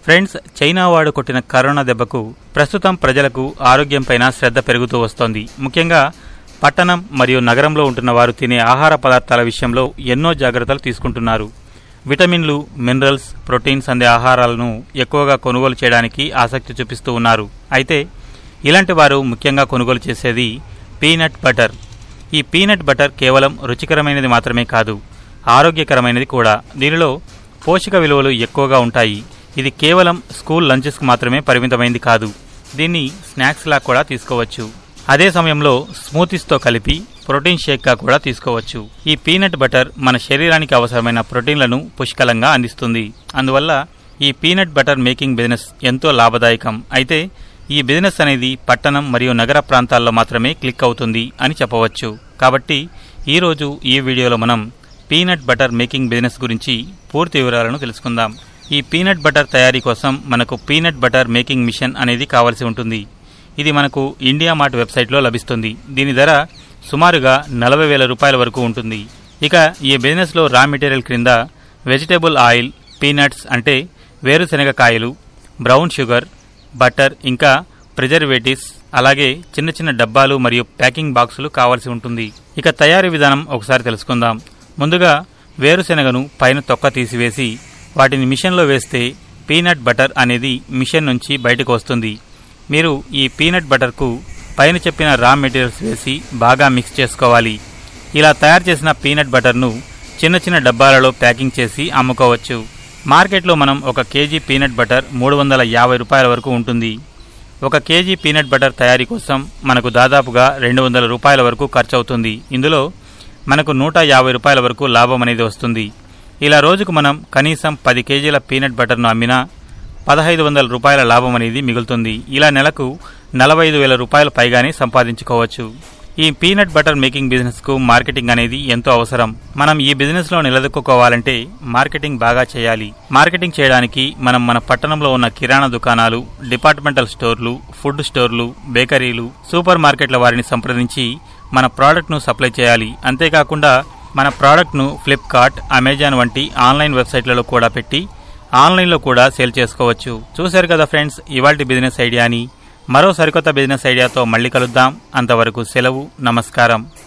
friends China వాడు కొట్టిన corona దెబ్బకు ప్రస్తుతం ప్రజలకు ఆరోగ్యంపైన శ్రద్ధ పెరుగుతూ వస్తోంది ముఖ్యంగా పట్టణం మరియు నగరంలో ఉంటున్న వారు తినే ఆహార పదార్థాల విషయంలో ఎన్నో జాగ్రత్తలు తీసుకుంటున్నారు విటమిన్లు మినరల్స్ ప్రోటీన్స్ అందే ఆహారాలను ఎక్కువగా కొనుగోలు చేయడానికి ఆసక్తి చూపిస్తూ ఉన్నారు అయితే ఇలాంటి వారు ముఖ్యంగా కొనుగోలు చేసేది పీనట్ బటర్ ఈ పీనట్ బటర్ కేవలం రుచికరమైనది మాత్రమే కాదు ఆరోగ్యకరమైనది కూడా దీనిలో పోషక విలువలు ఎక్కువగా ఉంటాయి ఇది కేవలం స్కూల్ లంచెస్కు మాత్రమే పరిమితమైంది కాదు దీన్ని స్నాక్స్లా కూడా తీసుకోవచ్చు అదే సమయంలో స్మూతీస్తో కలిపి ప్రోటీన్ షేక్గా కూడా తీసుకోవచ్చు ఈ పీనట్ బటర్ మన శరీరానికి అవసరమైన ప్రోటీన్లను పుష్కలంగా అందిస్తుంది అందువల్ల ఈ పీనట్ బటర్ మేకింగ్ బిజినెస్ ఎంతో లాభదాయకం అయితే ఈ బిజినెస్ అనేది పట్టణం మరియు నగర ప్రాంతాల్లో మాత్రమే క్లిక్ అవుతుంది అని చెప్పవచ్చు కాబట్టి ఈరోజు ఈ వీడియోలో మనం పీనట్ బటర్ మేకింగ్ బిజినెస్ గురించి పూర్తి వివరాలను తెలుసుకుందాం ఈ పీనట్ బటర్ తయారీ కోసం మనకు పీనట్ బటర్ మేకింగ్ మిషన్ అనేది కావాల్సి ఉంటుంది ఇది మనకు ఇండియా మార్ట్ వెబ్సైట్లో లభిస్తుంది దీని ధర సుమారుగా నలభై వేల రూపాయల వరకు ఉంటుంది ఇక ఈ బిజినెస్లో రా మెటీరియల్ క్రింద వెజిటేబుల్ ఆయిల్ పీనట్స్ అంటే వేరుశనగ కాయలు బ్రౌన్ షుగర్ బటర్ ఇంకా ప్రిజర్వేటివ్స్ అలాగే చిన్న చిన్న డబ్బాలు మరియు ప్యాకింగ్ బాక్సులు కావాల్సి ఉంటుంది ఇక తయారీ విధానం ఒకసారి తెలుసుకుందాం ముందుగా వేరుశెనగను పైన తొక్క తీసివేసి వాటిని మిషన్లో వేస్తే పీనట్ బటర్ అనేది మిషన్ నుంచి బయటకు వస్తుంది మీరు ఈ పీనట్ బటర్కు పైన చెప్పిన రా మెటీరియల్స్ వేసి బాగా మిక్స్ చేసుకోవాలి ఇలా తయారు చేసిన పీనట్ బటర్ను చిన్న చిన్న డబ్బాలలో ప్యాకింగ్ చేసి అమ్ముకోవచ్చు మార్కెట్లో మనం ఒక కేజీ పీనట్ బటర్ మూడు వందల యాభై రూపాయల వరకు ఉంటుంది ఒక కేజీ పీనట్ బటర్ తయారీ కోసం మనకు దాదాపుగా రెండు వందల రూపాయల వరకు ఖర్చు అవుతుంది ఇందులో మనకు నూట యాభై రూపాయల వరకు లాభం అనేది వస్తుంది ఇలా రోజుకు మనం కనీసం పది కేజీల పీనట్ బటర్ను అమ్మినా పదహైదు వందల రూపాయల లాభం అనేది మిగులుతుంది ఇలా నెలకు నలభై ఐదు వేల రూపాయల పైగానే సంపాదించుకోవచ్చు ఈ పీనట్ బటర్ మేకింగ్ బిజినెస్ కు మార్కెటింగ్ అనేది ఎంతో అవసరం మనం ఈ బిజినెస్ లో నిలదొక్కుకోవాలంటే మార్కెటింగ్ బాగా చేయాలి మార్కెటింగ్ చేయడానికి మనం మన పట్టణంలో ఉన్న కిరాణా దుకాణాలు డిపార్ట్మెంటల్ స్టోర్లు ఫుడ్ స్టోర్లు బేకరీలు సూపర్ మార్కెట్ల వారిని సంప్రదించి మన ప్రోడక్ట్ ను సప్లై చేయాలి అంతేకాకుండా మన ప్రోడక్ట్ ను ఫ్లిప్కార్ట్ అమెజాన్ వంటి ఆన్లైన్ వెబ్సైట్లలో కూడా పెట్టి ఆన్లైన్లో కూడా సేల్ చేసుకోవచ్చు చూశారు కదా ఫ్రెండ్స్ ఇవాల్టి బిజినెస్ ఐడియాని మరో సరికొత్త బిజినెస్ ఐడియాతో మళ్ళీ కలుద్దాం అంతవరకు సెలవు నమస్కారం